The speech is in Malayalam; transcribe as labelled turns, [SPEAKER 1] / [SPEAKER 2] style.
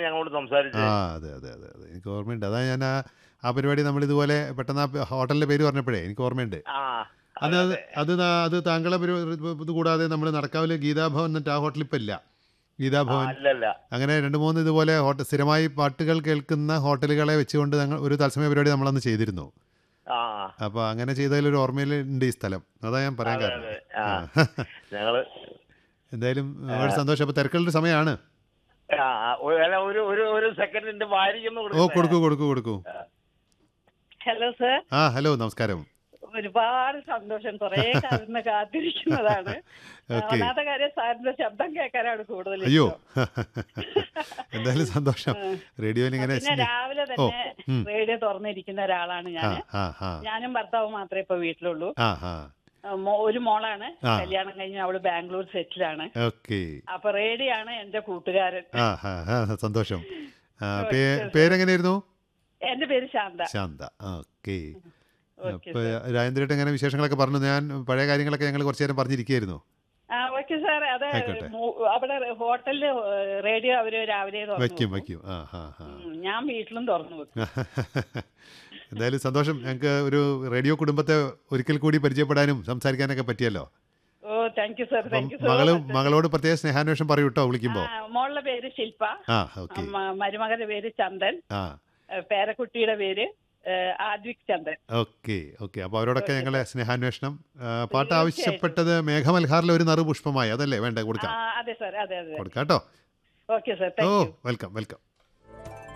[SPEAKER 1] ഞങ്ങളോട്
[SPEAKER 2] ആ
[SPEAKER 1] സംസാരിച്ചത്
[SPEAKER 2] അതെ അതെ അതെ അതെ എനിക്ക് ഓർമ്മയുണ്ട് അതാ ഞാൻ ആ ആ പരിപാടി നമ്മൾ ഇതുപോലെ പെട്ടെന്ന് ആ ഹോട്ടലിൻ്റെ പേര് പറഞ്ഞപ്പോഴേ എനിക്ക് ഓർമ്മയുണ്ട്
[SPEAKER 1] ആ
[SPEAKER 2] അത് അത് അത് നാ- അത് താങ്കളെ പരിപാടി ഇത് കൂടാതെ നമ്മൾ നടക്കാവില് ഗീതാഭവൻ എന്നിട്ട് ആ ഹോട്ടൽ ഇപ്പം ഇല്ല ഗീതാഭവൻ
[SPEAKER 1] അല്ലല്ല
[SPEAKER 2] അങ്ങനെ രണ്ട് മൂന്ന് ഇതുപോലെ ഹോട്ടൽ സ്ഥിരമായി പാട്ടുകൾ കേൾക്കുന്ന ഹോട്ടലുകളെ വെച്ചുകൊണ്ട് ഞങ്ങൾ ഒരു തത്സമയ പരിപാടി നമ്മളന്ന് ചെയ്തിരുന്നു
[SPEAKER 1] ആ
[SPEAKER 2] അപ്പോൾ അങ്ങനെ ചെയ്തതിൽ ഒരു ഓർമ്മയിൽ ഉണ്ട് ഈ സ്ഥലം അതാ ഞാൻ പറയാൻ
[SPEAKER 1] അതെ,
[SPEAKER 2] കാരണം
[SPEAKER 1] അതെ. ആ.
[SPEAKER 2] ആ.
[SPEAKER 1] ഞങ്ങള്
[SPEAKER 2] എന്തായാലും വളരെ സന്തോഷം അപ്പോൾ തിരക്കുള്ള സമയമാണ്
[SPEAKER 1] ആ ആ, ഒരു- അല്ല, ഒരു ഒരു ഒരു സെക്കൻഡിന്റെ വാരിക്കുന്നു
[SPEAKER 2] ഓ കൊടുക്കൂ കൊടുക്കൂ കൊടുക്കൂ
[SPEAKER 3] ഹലോ സർ
[SPEAKER 2] ആ ഹലോ നമസ്കാരം
[SPEAKER 3] ഒരുപാട് സന്തോഷം കുറെ കാലം കാത്തിരിക്കുന്നതാണ്
[SPEAKER 2] ഓക്കെ
[SPEAKER 3] ഒന്നാമത്തെ കാര്യം സാറിന്റെ ശബ്ദം കേൾക്കാനാണ് കൂടുതൽ
[SPEAKER 2] അയ്യോ
[SPEAKER 3] ഇഷ്ടം.
[SPEAKER 2] എന്തായാലും സന്തോഷം റേഡിയോയിൽ ഇങ്ങനെ
[SPEAKER 3] പിന്നെ രാവിലെ തന്നെ
[SPEAKER 2] ഉം.
[SPEAKER 3] റേഡിയോ തുറന്നിരിക്കുന്ന ഒരാളാണ്
[SPEAKER 2] ആ
[SPEAKER 3] ഞാൻ
[SPEAKER 2] ആ ആ
[SPEAKER 3] ഞാനും ഭർത്താവും മാത്രമേ ഇപ്പൊ വീട്ടിലുള്ളൂ
[SPEAKER 2] ആ ആ
[SPEAKER 3] ആ, മോ- ഒരു മോളാണ്
[SPEAKER 2] ആ.
[SPEAKER 3] കല്യാണം കഴിഞ്ഞ് അവള് ബാംഗ്ലൂർ സെറ്റിലാണ്
[SPEAKER 2] ഓക്കെ
[SPEAKER 3] അപ്പൊ റേഡിയോ ആണ് എന്റെ കൂട്ടുകാരൻ
[SPEAKER 2] ആ ആ ആ സന്തോഷം ആ, പേ- പേരെങ്ങനെയായിരുന്നു
[SPEAKER 3] എന്റെ പേര് ശാന്ത
[SPEAKER 2] ശാന്ത ഓക്കെ
[SPEAKER 3] ഓക്കെ
[SPEAKER 2] അപ്പോൾ രാജേന്ദ്രേട്ടൻ എങ്ങനെ വിശേഷങ്ങളൊക്കെ പറഞ്ഞു ഞാൻ പഴയ കാര്യങ്ങളൊക്കെ ഞങ്ങൾ കുറച്ച് നേരം പറഞ്ഞിരിക്കുകയായിരുന്നു
[SPEAKER 3] ആ ഓക്കെ സാർ അത്
[SPEAKER 2] ആയിക്കോട്ടെ.
[SPEAKER 3] മു- അവിടെ ഹോട്ടലില് റേഡിയോ അവര് രാവിലെ തുറന്നു
[SPEAKER 2] വയ്ക്കും
[SPEAKER 3] വെക്കും.
[SPEAKER 2] വയ്ക്കും ആ ആ ആ
[SPEAKER 3] ഉം, ഞാൻ വീട്ടിലും തുറന്നു വെക്കും
[SPEAKER 2] എന്തായാലും സന്തോഷം ഞങ്ങൾക്ക് ഒരു റേഡിയോ കുടുംബത്തെ ഒരിക്കൽ കൂടി പരിചയപ്പെടാനും സംസാരിക്കാനൊക്കെ പറ്റിയല്ലോ
[SPEAKER 3] ഓ താങ്ക് യു സർ
[SPEAKER 2] അപ്പം
[SPEAKER 3] താങ്ക് യു സോ
[SPEAKER 2] മകള്
[SPEAKER 3] മച്ച്
[SPEAKER 2] മകളോട് പ്രത്യേക സ്നേഹാന്വേഷണം പറയൂ കേട്ടോ വിളിക്കുമ്പോൾ
[SPEAKER 3] മോളുടെ പേര് ശില്പ
[SPEAKER 2] ആ ഓക്കെ
[SPEAKER 3] മ- മരുമകന്റെ പേര് ചന്ദൻ
[SPEAKER 2] ആ
[SPEAKER 3] ഏ, പേരക്കുട്ടിയുടെ പേര് ഏ, ആദ്വിക് ചന്ദൻ
[SPEAKER 2] ഓക്കെ ഓക്കെ അപ്പോൾ അവരോടൊക്കെ
[SPEAKER 3] ഓക്കെ,
[SPEAKER 2] ഞങ്ങളെ സ്നേഹാന്വേഷണം ആ, പാട്ട്
[SPEAKER 3] തീർച്ചയായിട്ടും.
[SPEAKER 2] ആവശ്യപ്പെട്ടത് മേഘമൽഹാറിലെ ഒരു നറു പുഷ്പമായി അതല്ലേ വേണ്ട
[SPEAKER 3] ആ
[SPEAKER 2] കൊടുക്കാം
[SPEAKER 3] അതെ സർ അതെ അതെ
[SPEAKER 2] കൊടുക്കാം കേട്ടോ
[SPEAKER 3] ഓക്കെ സർ
[SPEAKER 2] ഓ
[SPEAKER 3] താങ്ക് യു
[SPEAKER 2] വെൽക്കം വെൽക്കം